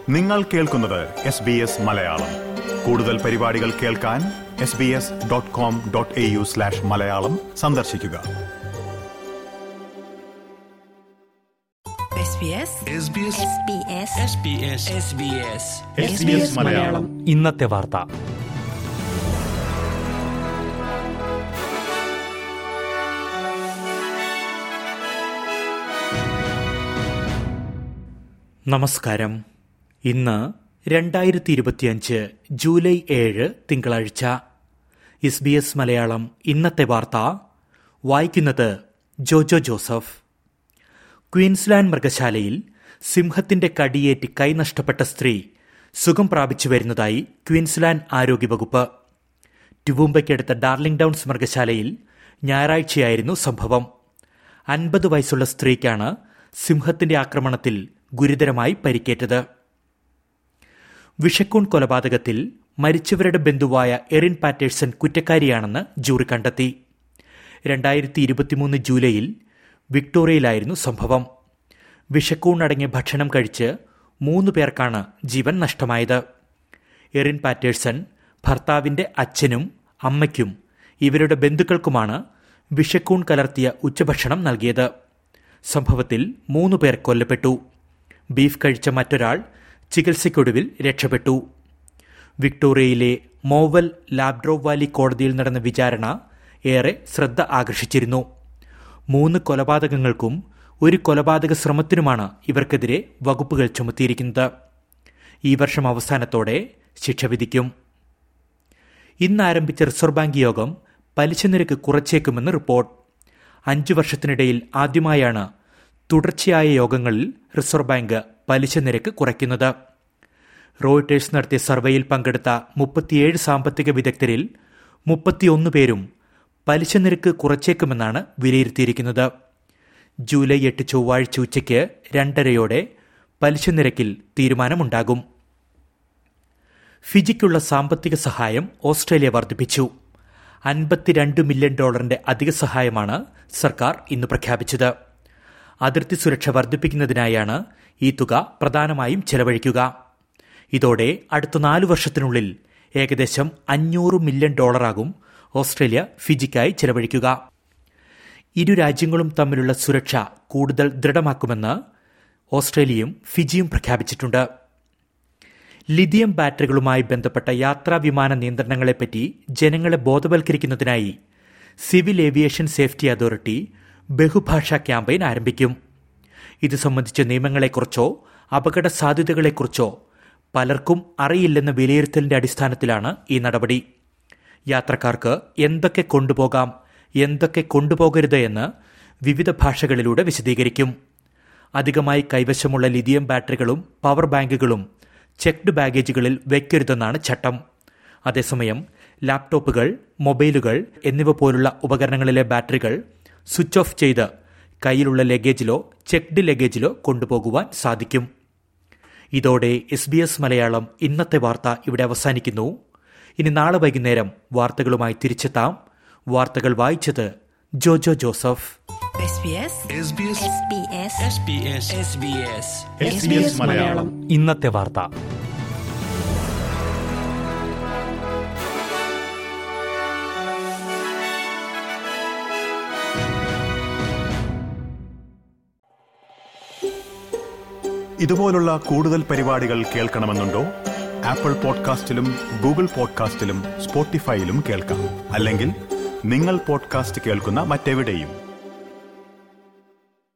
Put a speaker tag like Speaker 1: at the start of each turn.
Speaker 1: നിങ്ങൾ കേൾക്കുന്നത് S B S Malayalam കൂടുതൽ പരിപാടികൾ കേൾക്കാൻ S B S dot com dot A U slash Malayalam സന്ദർശിക്കുക
Speaker 2: SBS
Speaker 3: SBS
Speaker 2: SBS
Speaker 3: SBS SBS
Speaker 1: SBS Malayalam
Speaker 4: ഇന്നത്തെ വാർത്ത നമസ്കാരം ഇന്ന് രണ്ടായിരത്തി ഇരുപത്തിയഞ്ച് ജൂലൈ ഏഴ് തിങ്കളാഴ്ച എസ് ബി എസ് മലയാളം ഇന്നത്തെ വാർത്ത വായിക്കുന്നത് ജോജോ ജോസഫ് ക്വീൻസ്ലാൻഡ് മൃഗശാലയിൽ സിംഹത്തിന്റെ കടിയേറ്റ് കൈ നഷ്ടപ്പെട്ട സ്ത്രീ സുഖം പ്രാപിച്ചു വരുന്നതായി ക്വീൻസ്ലാൻഡ് ആരോഗ്യവകുപ്പ് ടുവൂമ്പയ്ക്കടുത്ത ഡാർലിംഗ് ഡൌൺസ് മൃഗശാലയിൽ ഞായറാഴ്ചയായിരുന്നു സംഭവം അൻപത് വയസ്സുള്ള സ്ത്രീക്കാണ് സിംഹത്തിന്റെ ആക്രമണത്തിൽ ഗുരുതരമായി പരിക്കേറ്റത് വിഷക്കൂൺ കൊലപാതകത്തിൽ മരിച്ചവരുടെ ബന്ധുവായ എറിൻ പാറ്റേഴ്സൺ കുറ്റക്കാരിയാണെന്ന് ജൂറി കണ്ടെത്തി രണ്ടായിരത്തി ഇരുപത്തിമൂന്ന് ജൂലൈയിൽ വിക്ടോറിയയിലായിരുന്നു സംഭവം വിഷക്കൂൺ അടങ്ങിയ ഭക്ഷണം കഴിച്ച് മൂന്ന് പേർക്കാണ് ജീവൻ നഷ്ടമായത് എറിൻ പാറ്റേഴ്സൺ ഭർത്താവിന്റെ അച്ഛനും അമ്മയ്ക്കും ഇവരുടെ ബന്ധുക്കൾക്കുമാണ് വിഷക്കൂൺ കലർത്തിയ ഉച്ചഭക്ഷണം നൽകിയത് സംഭവത്തിൽ മൂന്ന് പേർ കൊല്ലപ്പെട്ടു ബീഫ് കഴിച്ച മറ്റൊരാൾ ചികിത്സയ്ക്കൊടുവിൽ രക്ഷപ്പെട്ടു വിക്ടോറിയയിലെ മോവൽ ലാബ്ഡ്രോവ് വാലി കോടതിയിൽ നടന്ന വിചാരണ ഏറെ ശ്രദ്ധ ആകർഷിച്ചിരുന്നു മൂന്ന് കൊലപാതകങ്ങൾക്കും ഒരു കൊലപാതക ശ്രമത്തിനുമാണ് ഇവർക്കെതിരെ വകുപ്പുകൾ ചുമത്തിയിരിക്കുന്നത് ഈ വർഷം അവസാനത്തോടെ ശിക്ഷ വിധിക്കും ഇന്ന് ആരംഭിച്ച റിസർവ് ബാങ്ക് യോഗം പലിശ നിരക്ക് കുറച്ചേക്കുമെന്ന് റിപ്പോർട്ട് അഞ്ചു വർഷത്തിനിടയിൽ ആദ്യമായാണ് തുടർച്ചയായ യോഗങ്ങളിൽ റിസർവ് ബാങ്ക് പലിശ നിരക്ക് കുറയ്ക്കുന്നത് റോയിട്ടേഴ്സ് നടത്തിയ സർവേയിൽ പങ്കെടുത്ത മുപ്പത്തിയേഴ് സാമ്പത്തിക വിദഗ്ധരിൽ മുപ്പത്തിയൊന്ന് പേരും പലിശ നിരക്ക് കുറച്ചേക്കുമെന്നാണ് വിലയിരുത്തിയിരിക്കുന്നത് ജൂലൈ എട്ട് ചൊവ്വാഴ്ച ഉച്ചയ്ക്ക് രണ്ടരയോടെ പലിശ നിരക്കിൽ തീരുമാനമുണ്ടാകും ഫിജിക്കുള്ള സാമ്പത്തിക സഹായം ഓസ്ട്രേലിയ വർദ്ധിപ്പിച്ചു അൻപത്തിരണ്ട് മില്യൺ ഡോളറിന്റെ അധിക സഹായമാണ് സർക്കാർ ഇന്ന് പ്രഖ്യാപിച്ചത് അതിർത്തി സുരക്ഷ വർദ്ധിപ്പിക്കുന്നതിനായാണ് ഈ തുക പ്രധാനമായും ചെലവഴിക്കുക ഇതോടെ അടുത്ത നാലു വർഷത്തിനുള്ളിൽ ഏകദേശം അഞ്ഞൂറ് മില്യൺ ഡോളറാകും ഓസ്ട്രേലിയ ഫിജിക്കായി ചെലവഴിക്കുക ഇരു രാജ്യങ്ങളും തമ്മിലുള്ള സുരക്ഷ കൂടുതൽ ദൃഢമാക്കുമെന്ന് ഓസ്ട്രേലിയയും ഫിജിയും പ്രഖ്യാപിച്ചിട്ടുണ്ട് ലിഥിയം ബാറ്ററികളുമായി ബന്ധപ്പെട്ട യാത്രാ വിമാന നിയന്ത്രണങ്ങളെപ്പറ്റി ജനങ്ങളെ ബോധവൽക്കരിക്കുന്നതിനായി സിവിൽ ഏവിയേഷൻ സേഫ്റ്റി അതോറിറ്റി ബഹുഭാഷാ ക്യാമ്പയിൻ ആരംഭിക്കും ഇത് സംബന്ധിച്ച നിയമങ്ങളെക്കുറിച്ചോ അപകട സാധ്യതകളെക്കുറിച്ചോ പലർക്കും അറിയില്ലെന്ന വിലയിരുത്തലിന്റെ അടിസ്ഥാനത്തിലാണ് ഈ നടപടി യാത്രക്കാർക്ക് എന്തൊക്കെ കൊണ്ടുപോകാം എന്തൊക്കെ കൊണ്ടുപോകരുത് എന്ന് വിവിധ ഭാഷകളിലൂടെ വിശദീകരിക്കും അധികമായി കൈവശമുള്ള ലിഥിയം ബാറ്ററികളും പവർ ബാങ്കുകളും ചെക്ക്ഡ് ബാഗേജുകളിൽ വയ്ക്കരുതെന്നാണ് ചട്ടം അതേസമയം ലാപ്ടോപ്പുകൾ മൊബൈലുകൾ എന്നിവ പോലുള്ള ഉപകരണങ്ങളിലെ ബാറ്ററികൾ സ്വിച്ച് ഓഫ് ചെയ്ത് കയ്യിലുള്ള ലഗേജിലോ ചെക്ക്ഡ് ലഗേജിലോ കൊണ്ടുപോകുവാൻ സാധിക്കും ഇതോടെ എസ് ബി എസ് മലയാളം ഇന്നത്തെ വാർത്ത ഇവിടെ അവസാനിക്കുന്നു ഇനി നാളെ വൈകുന്നേരം വാർത്തകളുമായി തിരിച്ചെത്താം വാർത്തകൾ വായിച്ചത് Jojo Joseph
Speaker 2: SBS
Speaker 3: SBS
Speaker 2: SBS
Speaker 3: SBS SBS
Speaker 1: SBS Malayalam
Speaker 4: ഇന്നത്തെ വാർത്ത
Speaker 1: ഇതുപോലുള്ള കൂടുതൽ പരിപാടികൾ കേൾക്കണമെന്നുണ്ടോ ആപ്പിൾ പോഡ്കാസ്റ്റിലും ഗൂഗിൾ പോഡ്കാസ്റ്റിലും സ്പോട്ടിഫൈയിലും കേൾക്കാം അല്ലെങ്കിൽ നിങ്ങൾ പോഡ്കാസ്റ്റ് കേൾക്കുന്ന മറ്റെവിടെയും